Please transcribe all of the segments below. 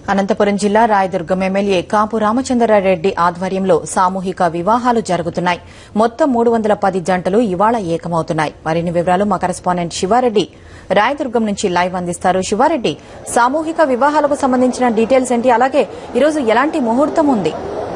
అనంతపురం జిల్లా రాయదుర్గం ఎమ్మెల్యే కాపు రామచంద్రారెడ్డి ఆధ్వర్యంలో సామూహిక వివాహాలు జరుగుతున్నాయి మొత్తం మూడు వందల పది జంటలు ఇవాళ ఏకమవుతున్నాయి మరిన్ని వివరాలు మా కరెస్పాండెంట్ శివారెడ్డి రాయదుర్గం నుంచి లైవ్ అందిస్తారు శివారెడ్డి సామూహిక వివాహాలకు సంబంధించిన డీటెయిల్స్ ఏంటి అలాగే ఈరోజు ఎలాంటి ముహూర్తం ఉంది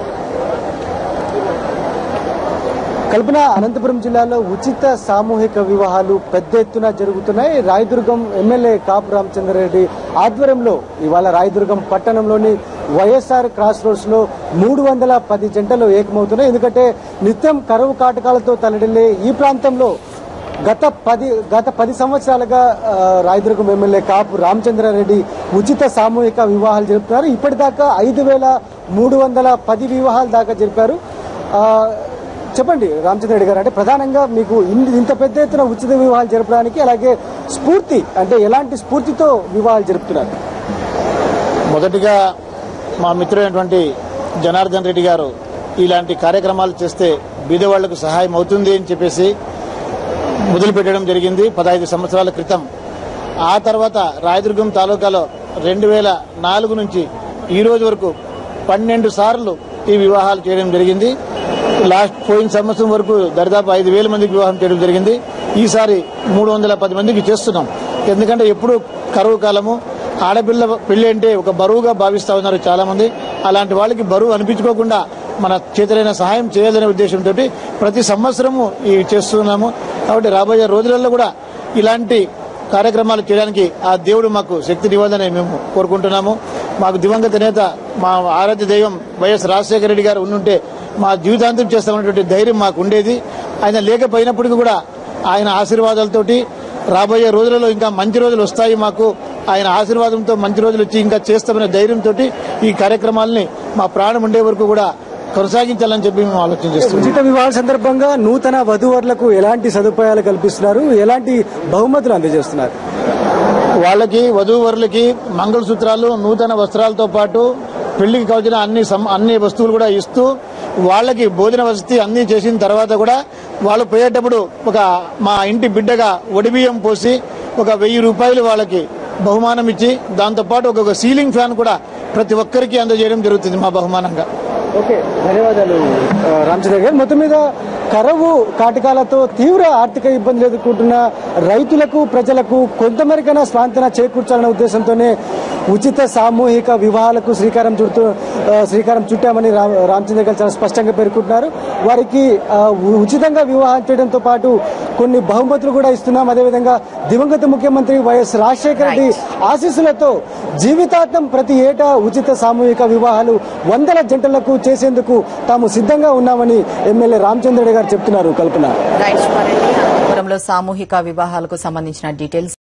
కల్పన అనంతపురం జిల్లాలో ఉచిత సామూహిక వివాహాలు పెద్ద ఎత్తున జరుగుతున్నాయి రాయదుర్గం ఎమ్మెల్యే కాపు రామచంద్రారెడ్డి ఆధ్వర్యంలో ఇవాళ రాయదుర్గం పట్టణంలోని వైఎస్ఆర్ క్రాస్ రోడ్స్ లో మూడు వందల పది జంటలు ఏకమవుతున్నాయి ఎందుకంటే నిత్యం కరువు కాటకాలతో తలడిల్లే ఈ ప్రాంతంలో గత పది గత పది సంవత్సరాలుగా ఆ, రాయదుర్గం ఎమ్మెల్యే కాపు రామచంద్రారెడ్డి ఉచిత సామూహిక వివాహాలు జరుపుతున్నారు ఇప్పటిదాకా ఐదు వేల మూడు వందల పది వివాహాలు దాకా జరిపారు ఆ, చెప్పండి రామచంద్ర రెడ్డి గారు అంటే ప్రధానంగా మీకు ఇన్ని- ఇంత పెద్ద ఎత్తున ఉచిత వివాహాలు జరపడానికి అలాగే స్ఫూర్తి అంటే ఎలాంటి స్ఫూర్తితో వివాహాలు జరుపుతున్నారు మొదటిగా మా మిత్రుడైనటువంటి జనార్దన్ రెడ్డి గారు ఇలాంటి కార్యక్రమాలు చేస్తే బీదవాళ్లకు సహాయం అవుతుంది అని చెప్పేసి మొదలు పెట్టడం జరిగింది పదహైదు సంవత్సరాల క్రితం ఆ తర్వాత రాయదుర్గం తాలూకాలో రెండు వేల నాలుగు నుంచి ఈ రోజు వరకు పన్నెండు సార్లు ఈ వివాహాలు చేయడం జరిగింది లాస్ట్ పోయిన సంవత్సరం వరకు దరిదాపు ఐదు వేల మందికి వివాహం చేయడం జరిగింది ఈసారి మూడు వందల పది మందికి చేస్తున్నాం ఎందుకంటే ఎప్పుడు కరువు కాలము ఆడపిల్ల పెళ్లి అంటే ఒక బరువుగా భావిస్తా ఉన్నారు చాలా మంది అలాంటి వాళ్ళకి బరువు అనిపించుకోకుండా మన చేతులైన సహాయం చేయాలనే ఉద్దేశంతో ప్రతి సంవత్సరము ఇవి చేస్తున్నాము కాబట్టి రాబోయే రోజులలో కూడా ఇలాంటి కార్యక్రమాలు చేయడానికి ఆ దేవుడు మాకు శక్తినివ్వాలని మేము కోరుకుంటున్నాము మాకు దివంగత నేత మా ఆరాధ్య దైవం వైఎస్ రాజశేఖర రెడ్డి గారు ఉండుంటే మా జీవితాంతం చేస్తామన్నటువంటి ధైర్యం మాకు ఉండేది ఆయన లేకపోయినప్పటికీ కూడా ఆయన ఆశీర్వాదాలతోటి రాబోయే రోజులలో ఇంకా మంచి రోజులు వస్తాయి మాకు ఆయన ఆశీర్వాదంతో మంచి రోజులు వచ్చి ఇంకా చేస్తామనే ధైర్యంతో ఈ కార్యక్రమాలని మా ప్రాణం ఉండే వరకు కూడా కొనసాగించాలని చెప్పి మేము ఆలోచన చేస్తున్నాం ఉచిత వివాహాల సందర్భంగా నూతన వధూవరులకు ఎలాంటి సదుపాయాలు కల్పిస్తున్నారు ఎలాంటి బహుమతులు అందజేస్తున్నారు వాళ్ళకి వధూవరులకి మంగళసూత్రాలు నూతన వస్త్రాలతో పాటు పెళ్లికి కావాల్సిన అన్ని సం- అన్ని వస్తువులు కూడా ఇస్తూ వాళ్ళకి భోజన వసతి అన్ని చేసిన తర్వాత కూడా వాళ్ళు పోయేటప్పుడు ఒక మా ఇంటి బిడ్డగా ఒడిబియ్యం పోసి ఒక వెయ్యి రూపాయలు వాళ్ళకి బహుమానం ఇచ్చి దాంతోపాటు ఒక సీలింగ్ ఫ్యాన్ కూడా ప్రతి ఒక్కరికి అందజేయడం జరుగుతుంది మా బహుమానంగా ఓకే ధన్యవాదాలు ఆ, రామచంద్ర గారు మొత్తం మీద కరువు కాటకాలతో తీవ్ర ఆర్థిక ఇబ్బందులు ఎదుర్కొంటున్న రైతులకు ప్రజలకు కొంతమేరకైనా స్వాంతన చేకూర్చాలనే ఉద్దేశంతోనే ఉచిత సామూహిక వివాహాలకు శ్రీకారం చుడుతూ ఆ, శ్రీకారం చుట్టామని రా- రామచంద్ర గారు చాలా స్పష్టంగా పేర్కొంటున్నారు వారికి ఆ, ఉ- ఉచితంగా వివాహం చేయడంతో పాటు కొన్ని బహుమతులు కూడా ఇస్తున్నాం అదేవిధంగా దివంగత ముఖ్యమంత్రి వైఎస్ రాజశేఖర రెడ్డి ఆశీస్సులతో జీవితాంతం ప్రతి ఏటా ఉచిత సామూహిక వివాహాలు వందల జంటలకు చేసేందుకు తాము సిద్ధంగా ఉన్నామని ఎమ్మెల్యే రామచంద్ర రెడ్డి గారు చెప్తున్నారు కల్పన రైట్ శివారెడ్డి అనంతపురంలో సామూహిక వివాహాలకు సంబంధించిన డీటెయిల్స్